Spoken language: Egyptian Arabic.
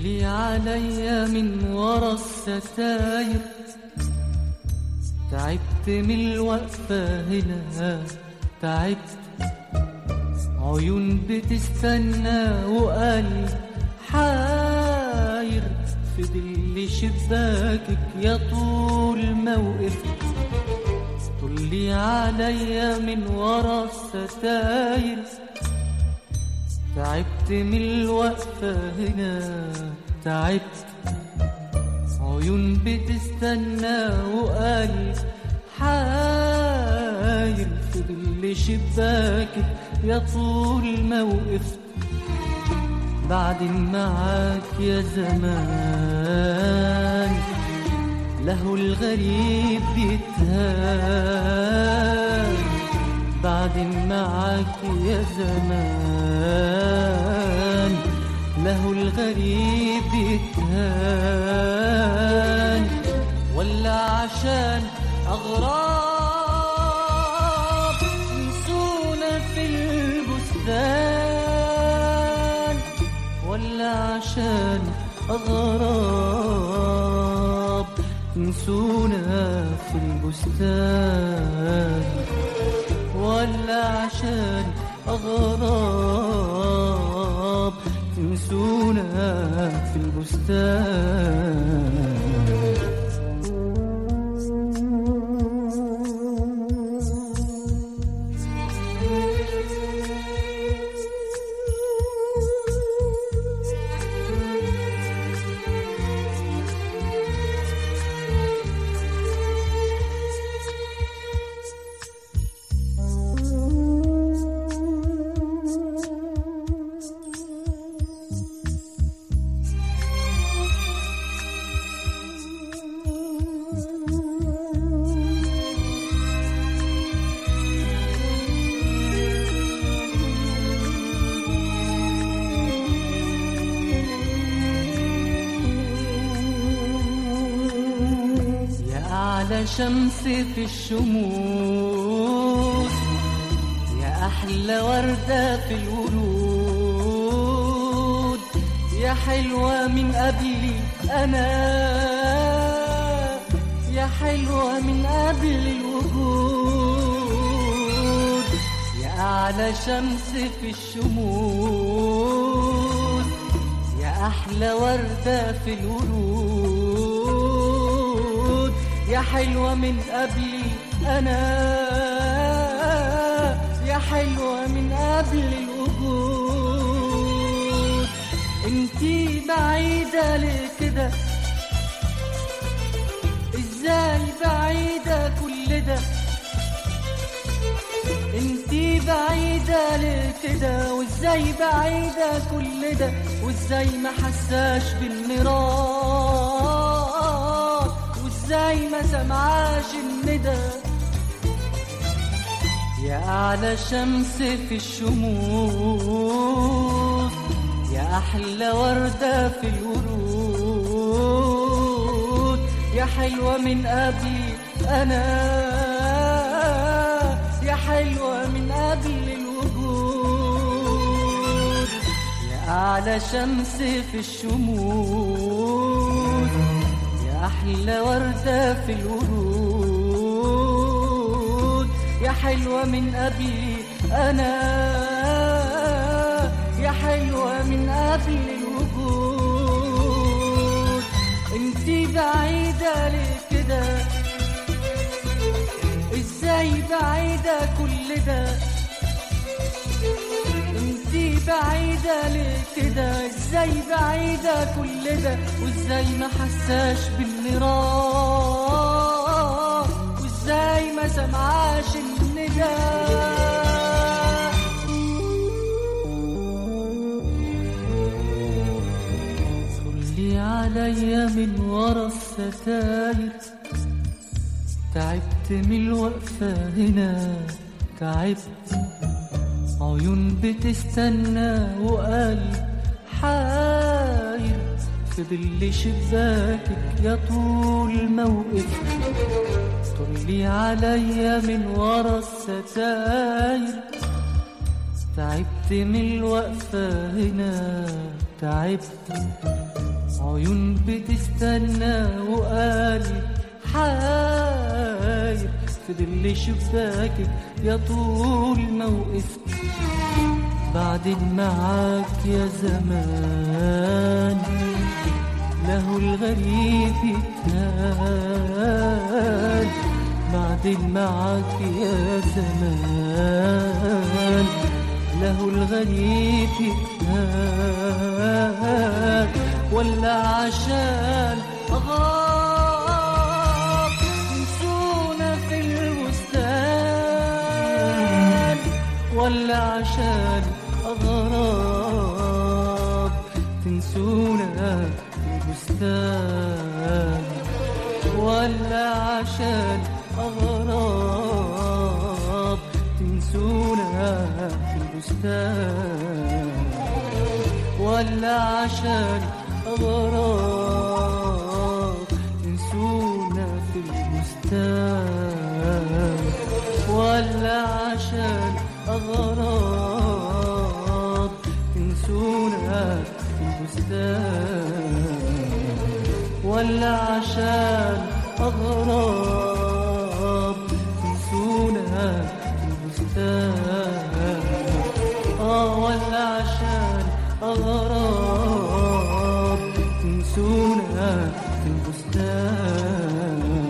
طلي عليا من ورا الستاير تعبت من الوقفة هنا تعبت عيون بتستنى وقلب حاير في ظل شباكك يا طول موقف طلي عليا من ورا الستاير تعبت من الوقفة هنا تعبت عيون بتستنى وقلب حاير في ظل شباكك يا طول موقف بعدين معاك يا زمان له الغريب بيتهان بعدين معاك يا زمان له الغريب بيتهان ولا عشان أغراب نسونا في البستان ولا عشان أغراب نسونا في البستان ولا عشان أغراب تنسونا في البستان يا أعلى شمس في الشموس يا أحلى وردة في الورود يا حلوة من قبلي أنا يا حلوة من قبل الوجود يا أعلى شمس في الشموس يا أحلى وردة في الورود يا حلوة من قبلي أنا يا حلوة من قبل الوجود انتي بعيدة ليه كده ازاي بعيدة كل ده انتي بعيدة ليه كده وازاي بعيدة كل ده وازاي ما حساش بالنيران وازاي ما سمعاش الندى يا أعلى شمس في الشموس يا أحلى وردة في الورود يا حلوة من قبلي أنا يا حلوة من قبل الوجود يا أعلى شمس في الشموس يا أحلى وردة في الورود يا حلوة من قبلي أنا يا حلوة من قبل الوجود انتي بعيدة ليه كده ازاي بعيدة كل ده انتي بعيدة ليه كده ازاي بعيدة كل ده وازاي ما حساش بالنيران وازاي ما سمعاش الندى صلي عليا من ورا الستاير تعبت من الوقفة هنا تعبت عيون بتستنى وقلب حاير في ظل شباكك يا طول موقف طلي عليا من ورا الستاير تعبت من الوقفة هنا تعبت عيون بتستنى وقالي حاير في ظل شباكك يا طول موقفك بعدين معاك يا زمان له الغريب يتهان بعدين معاك يا زمان له الغريب يتهان ولا عشان أغاب نسونا في البستان ولا عشان أغراب تنسونا في البستان ولا عشان أغراب تنسونا في البستان ولا عشان أغراب تنسونا في البستان ولا عشان أغراب تنسونا في البستان ولا عشان أغراب تنسونا في البستان آه ولا عشان أغراب تنسونا في البستان